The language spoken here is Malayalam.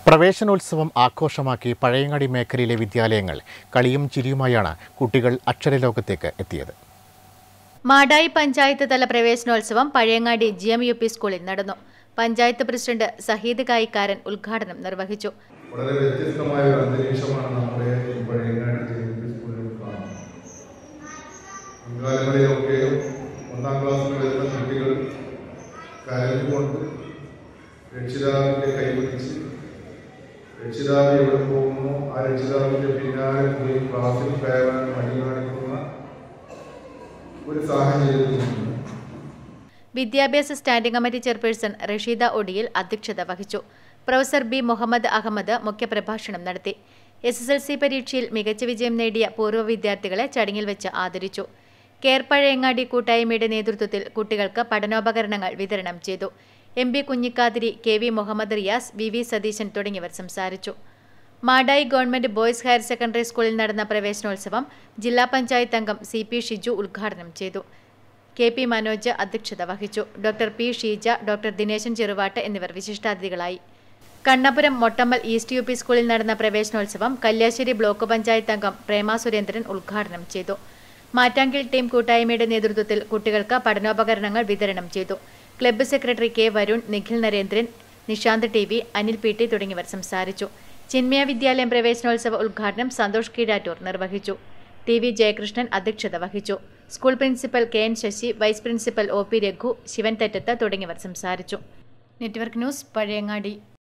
പ്രവേശനോത്സവം ആഘോഷമാക്കി പഴയങ്ങാടി മേഖലയിലെ വിദ്യാലയങ്ങൾ കളിയും ചിരിയുമായാണ് കുട്ടികൾ അക്ഷരലോകത്തേക്ക് എത്തിയത് മാടായി പഞ്ചായത്ത് തല പ്രവേശനോത്സവം Pazhayangadi G M U P സ്കൂളിൽ നടന്നു പഞ്ചായത്ത് പ്രസിഡന്റ് സഹീദ് കായിക്കാരൻ ഉദ്ഘാടനം നിർവഹിച്ചു വളരെ വ്യത്യസ്തമായ ഒരു അന്തരീക്ഷമാണ് നമ്മുടെ ഈ പഴയങ്ങാടി ജെ സ്കൂളിൽ കാണുന്നത് മുൻകാലങ്ങളിലൊക്കെ ഒന്നാം ക്ലാസ്സിൽ വരുന്ന കുട്ടികൾ കരഞ്ഞുകൊണ്ട് രക്ഷിതാവിന്റെ കൈപിടിച്ച് രക്ഷിതാവ് എവിടെ പോകുന്നു ആ രക്ഷിതാവിന്റെ പിന്നാലെ പോയി ക്ലാസ്സിൽ കയറാൻ മടി കാണിക്കുന്ന ഒരു സാഹചര്യത്തിലുണ്ട് വിദ്യാഭ്യാസ സ്റ്റാൻഡിംഗ് കമ്മിറ്റി ചെയർപേഴ്സൺ റഷീദ ഒടിയിൽ അധ്യക്ഷത വഹിച്ചു പ്രൊഫസർ ബി മുഹമ്മദ് അഹമ്മദ് മുഖ്യപ്രഭാഷണം നടത്തി എസ് എസ് എൽ സി പരീക്ഷയിൽ മികച്ച വിജയം നേടിയ പൂർവ്വ വിദ്യാർത്ഥികളെ ചടങ്ങിൽ വെച്ച് ആദരിച്ചു കെയർ പഴയങ്ങാടി കൂട്ടായ്മയുടെ നേതൃത്വത്തിൽ കുട്ടികൾക്ക് പഠനോപകരണങ്ങൾ വിതരണം ചെയ്തു M B Kunhikathiri K V Muhammad Riyas V V Satheesan തുടങ്ങിയവർ സംസാരിച്ചു Madayi government boys higher secondary സ്കൂളിൽ നടന്ന പ്രവേശനോത്സവം ജില്ലാ പഞ്ചായത്ത് അംഗം സി പി ഷിജു ഉദ്ഘാടനം ചെയ്തു കെ പി മനോജ് അധ്യക്ഷത വഹിച്ചു doctor P Sheeja doctor Dineshan Cheruvattu എന്നിവർ വിശിഷ്ടാതിഥികളായി Kannapuram Mottammal east U P സ്കൂളിൽ നടന്ന പ്രവേശനോത്സവം കല്യാശ്ശേരി ബ്ലോക്ക് പഞ്ചായത്ത് അംഗം പ്രേമ സുരേന്ദ്രൻ ഉദ്ഘാടനം ചെയ്തു മാറ്റാങ്കിൽ ടീം കൂട്ടായ്മയുടെ നേതൃത്വത്തിൽ കുട്ടികൾക്ക് പഠനോപകരണങ്ങൾ വിതരണം ചെയ്തു club secretary K Varun Nikhil Narendran Nishanth T V Anil P T തുടങ്ങിയവർ സംസാരിച്ചു ചിന്മയ വിദ്യാലയം പ്രവേശനോത്സവ ഉദ്ഘാടനം സന്തോഷ് കീഴാറ്റൂർ നിർവഹിച്ചു ടി വി ജയകൃഷ്ണൻ അധ്യക്ഷത വഹിച്ചു school principal K N Sasi vice principal O P Raghu Sivan Thettath തുടങ്ങിയവർ സംസാരിച്ചു നെറ്റ്വർക്ക് ന്യൂസ് പഴയങ്ങാടി